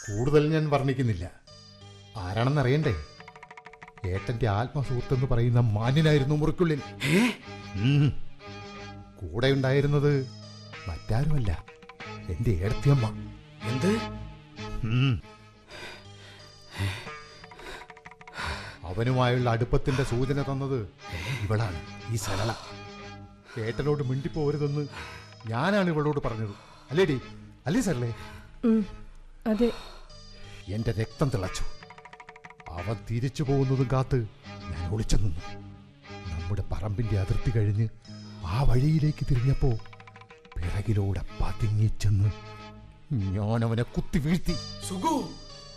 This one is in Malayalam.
കൂടുതൽ ഞാൻ വർണ്ണിക്കുന്നില്ല ആരാണെന്നറിയണ്ടേ ഏട്ടന്റെ ആത്മസുഹൃത്തെന്ന് പറയുന്ന മാന്യനായിരുന്നു മുറിക്കുള്ളിൽ ഉം. കൂടെ ഉണ്ടായിരുന്നത് മറ്റാരുമല്ല എന്റെ ഏടത്തിയമ്മ എന്ത് ഉം. അവനുമായുള്ള അടുപ്പത്തിന്റെ സൂചന തന്നത് ഇവളാണ് ഈ സരള ഏട്ടനോട് മിണ്ടിപ്പോരുതെന്ന് ഞാനാണ് ഇവളോട് പറഞ്ഞത് അല്ലേടി അല്ലേ സരളേ ഉം, അതെ എന്റെ രക്തം തിളച്ചു അവൻ തിരിച്ചു പോകുന്നതും കാത്ത് ഞാൻ ഒളിച്ചു നിന്നു നമ്മുടെ പറമ്പിന്റെ അതിർത്തി കഴിഞ്ഞ് ആ വഴിയിലേക്ക് തിരിഞ്ഞപ്പോ പിറകിലൂടെ പതുങ്ങിച്ചെന്ന് ഞാൻ അവനെ കുത്തി വീഴ്ത്തി സുഗു